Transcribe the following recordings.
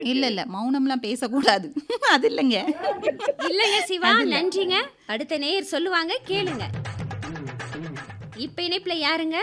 இல்ல இல்ல மௌனம்லாம் பேசக்கூடாது அது இல்லைங்க இல்லைங்க சிவா அது இல்ல. நன்றிங்க அடுத்த நேயர் சொல்லுவாங்க கேளுங்க இப்ப இணைப்புல யாருங்க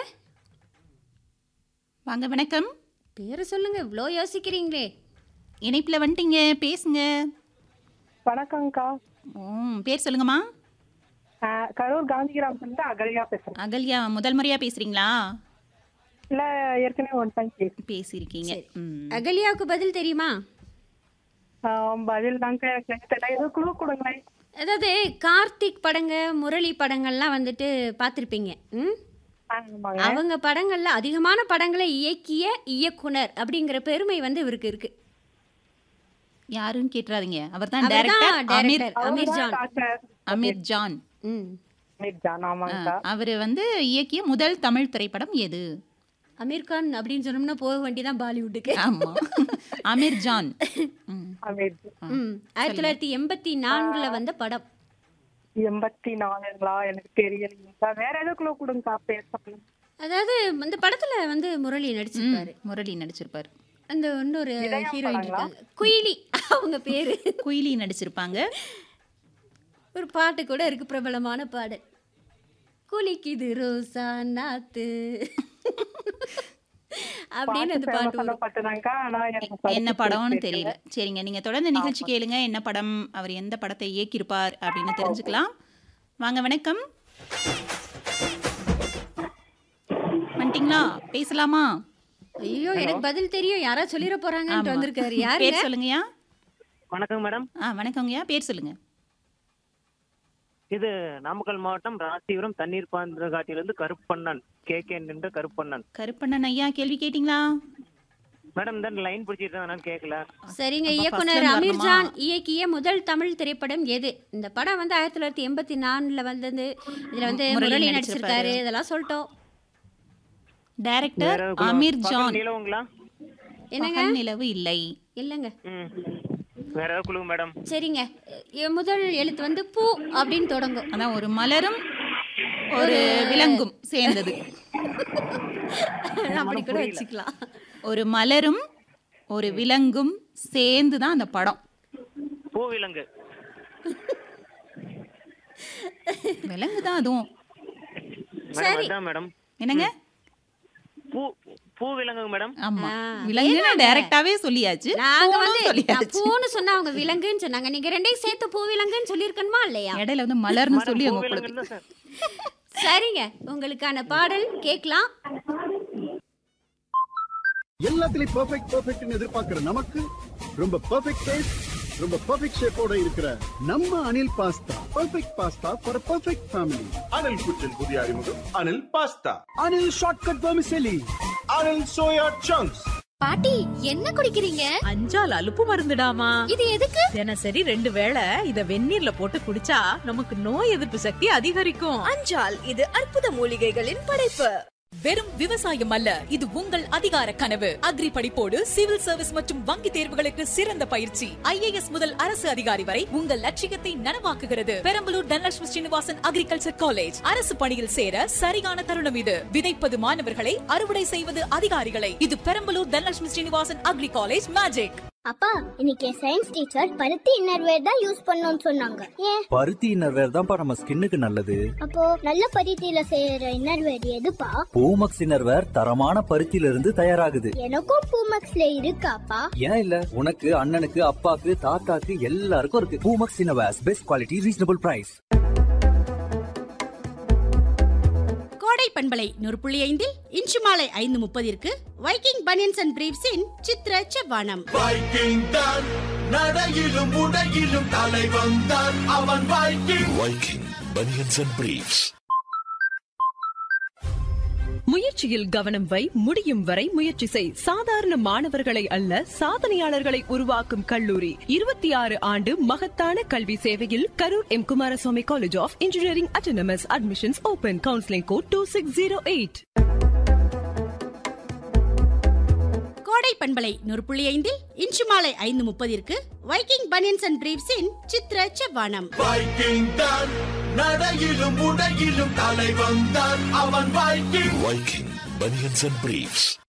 வாங்க வணக்கம் பேரை சொல்லுங்க இவ்வளோ யோசிக்கிறீங்களே இணைப்புல வந்துட்டீங்க பேசுங்க வணக்கம்க்கா ம் பேர் சொல்லுங்கம்மா ஆஹ் கரூர் காந்திகிராமத்துல இருந்து அகல்யா பேசுறேன் அகல்யா முதல் முறையா பேசுறீங்களா இல்ல ஏற்கனவே ஒன் டைம் பேசு பேசியிருக்கீங்க ம். அகல்யாவுக்கு பதில் தெரியுமா ஆஹ் பதில் தாங்க எனக்கு தெரியல ஏதோ குழு கொடுங்களேன் அதாவது கார்த்திக் படங்க முரளி படங்கள்லாம் வந்துட்டு பார்த்துருப்பீங்க ம் ஆமாங்க அவங்க படங்கள்ல அதிகமான படங்களை இயக்கிய இயக்குனர் அப்படிங்கிற பெருமை வந்து இவருக்கு இருக்கு யாருன்னு கேட்டுறாதீங்க அவர் தான் அவர்தான் டைரக்டர் அமீர் director, அமீர் ஜான் டாக்டர் அமீர் ஜான் ம் அமீர் ஜான் ஆமாங்கக்கா அவர் வந்து இயக்கிய முதல் தமிழ் திரைப்படம் எது அமீர் கான் அப்படின்னு சொன்னோம்னா போக வேண்டியதான் பாலிவுட்டுக்கு ஆமா அமீர் ஜான் ம். அமீர் ஜான். ம் ஆயிரத்தி தொள்ளாயிரத்தி எண்பத்தி நான்குல வந்த படம் எண்பத்தி நாலுங்களா எனக்கு தெரியலைங்கக்கா வேற ஏதோ குழு கொடுங்கக்கா பேர் சொல்லுங்க அதாவது அந்த படத்துல வந்து முரளி நடிச்சிருப்பாரு முரளி நடிச்சிருப்பாரு அந்த இன்னொரு இதயம் ஹீரோயின் படங்களா? இருக்காங்க குயிலி அவங்க பேரு குயிலி நடிச்சிருப்பாங்க ஒரு பாட்டு கூட இருக்கு பிரபலமான பாடல் குளிக்குது ரோசா நாத்து அப்படின்னு அந்த பாட்டு பாட்டு வரும் பட்டுதாங்கக்கா ஆனா எனக்கு படத்து என்ன பேர் படம்னு தெரியல. தெரியல சரிங்க நீங்க தொடர்ந்து நிகழ்ச்சி கேளுங்க என்ன படம் அவர் எந்த படத்தை இயக்கியிருப்பார் அப்படின்னு தெரிஞ்சுக்கலாம் வாங்க வணக்கம் வந்துட்டீங்களா பேசலாமா ஐயோ எனக்கு பதில் தெரியும் யாரா சொல்லிட போறாங்கன்னு ஆமா. வந்திருக்காரு யாரு பேர் சொல்லுங்கய்யா வணக்கம் மேடம் ஆ வணக்கங்கய்யா பேர் சொல்லுங்க இது நாமக்கல் மாவட்டம் ராசிபுரம் தண்ணீர் பாந்திரகாட்டிலிருந்து கருப்பண்ணன் கே கே என்ற கருப்பண்ணன் கருப்பண்ணன் ஐயா கேள்வி கேட்டிங்களா மேடம் இந்த லைன் பிடிச்சிட்டு நான் கேட்கல சரிங்க அப்ப இயக்குனர் first ல இருந்து அமீர் ஜான் வரணுமா? இயக்கிய முதல் தமிழ் திரைப்படம் எது இந்த படம் வந்து ஆயிரத்தி தொள்ளாயிரத்தி எண்பத்தி நாலுல வந்தது இதுல வந்து முரளி முரளி நடிச்சிருப்பாரு. நடிச்சிருக்காரு இதெல்லாம் சொல்லிட்டோம் டைரக்டர் வேற குழு- அமீர் பகல் ஜான் நிலவுங்களா என்னங்க பகல் நிலவு இல்லை இல்லைங்க ம் வேற ஏதாவது குழு மேடம் சரிங்க எ- முதல் எழுத்து வந்து பூ அப்படின்னு தொடங்கும் அதான் ஒரு மலரும் ஒரு விலங்கும் சேர்ந்தது அப்படி கூட வச்சுக்கலாம் ஒரு மலரும் ஒரு விலங்கும் சேர்ந்து தான் அந்த படம் பூவிலங்கு விலங்கு தான் அதுவும் மேடம் அதான் மேடம் என்னங்க பூ பூவிலங்கு மேடம் ஆமா ஆ, விலங்குன்னு டைரக்டாவே சொல்லியாச்சு நாங்க பூவும் வந்து நான் சொல்லியாச்சு பூன்னு சொன்னா அவங்க விலங்குன்னு சொன்னாங்க நீங்க ரெண்டையும் சேர்த்து பூ விலங்குன்னு சொல்லியிருக்கணுமா இல்லையா இடையில வந்து மலர்னு மேடம் சொல்லி அவங்க பூவிலங்குன்னு தான் சார் சரிங்க உங்களுக்கான பாடல் கேட்கலாம் எல்லாத்துலயும் பெர்ஃபெக்ட் பெர்ஃபெக்ட்னு எதிர்பார்க்கிற நமக்கு ரொம்ப பெர்ஃபெக்ட் டேஸ்ட் ரொம்ப பெர்ஃபெக்ட் ஷேப்போட இருக்கிற நம்ம Anil pasta perfect pasta for perfect family Anil kitchen புதிய அறிமுகம் Anil pasta Anil shortcut vermicelli Anil soya chunks பாட்டி என்ன குடிக்கிறீங்க அஞ்சால் அலுப்பு மருந்துடாமா இது எதுக்கு தினசரி ரெண்டு வேளை இத வெந்நீர்ல போட்டு குடிச்சா நமக்கு நோய் எதிர்ப்பு சக்தி அதிகரிக்கும் அஞ்சால் இது அற்புத மூலிகைகளின் படைப்பு வெறும் விவசாயம் அல்ல இது உங்கள் அதிகார கனவு அக்ரி படிப்போடு சிவில் சர்வீஸ் மற்றும் வங்கி தேர்வுகளுக்கு சிறந்த பயிற்சி ஐஏஎஸ் முதல் அரசு அதிகாரி வரை உங்கள் லட்சியத்தை நனவாக்குகிறது பெரம்பலூர் தனலட்சுமி ஸ்ரீனிவாசன் அக்ரிகல்ச்சர் காலேஜ் அரசு பணியில் சேர சரியான தருணம் இது விதைப்பது மாணவர்களை அறுவடை செய்வது அதிகாரிகளை இது Perambalur Dhanalakshmi Srinivasan agri college magic அப்பா இன்னைக்கு சயின்ஸ் டீச்சர் பருத்தி இன்னர்வேர் தான் யூஸ் பண்ணணும்னு சொன்னாங்க ஏன் பருத்தி இன்னர்வேர் தான்ப்பா நம்ம ஸ்கின்னுக்கு நல்லது அப்போ நல்ல பருத்தியில செய்யற இன்னர்வேர் எதுப்பா பூமக்ஸ் இன்னர்வேர் தரமான பருத்தியில இருந்து தயாராகுது எனக்கும் பூமக்ஸ்ல இருக்காப்பா ஏன் இல்ல உனக்கு அண்ணனுக்கு அப்பாக்கு தாத்தாக்கு எல்லாருக்கும் இருக்கு Poomex innerwears best quality reasonable price கோடை பண்பலை நூறு புள்ளி ஐந்தில் இன்று மாலை ஐந்து முப்பதிற்கு வைக்கிங் பனியன்ஸ் அண்ட் பிரீவ்ஸின் சித்ர செவ்வானம் வைக்கிங் தான் நடையிலும் உடையிலும் தலை வந்தான் அவன் Viking Viking banians and briefs முயற்சியில் கவனம் வை முடியும் வரை முயற்சி செய் சாதாரண மாணவர்களை அல்ல சாதனையாளர்களை உருவாக்கும் கல்லூரி இருபத்தி ஆறு ஆண்டு மகத்தான கல்வி சேவையில் Karur M Kumaraswamy college of engineering autonomous admissions open counselling code two six zero eight கோடை பண்பலை நூறு புள்ளி ஐந்தில் இன்று மாலை ஐந்து முப்பதிற்கு வைக்கிங் பனியன்ஸ் அண்ட் பிரீவ்ஸின் சித்ர செவ்வானம் வைக்கிங் தான் நடையிலும் உடையிலும் தலை வந்தான் அவன் Viking Viking banians and briefs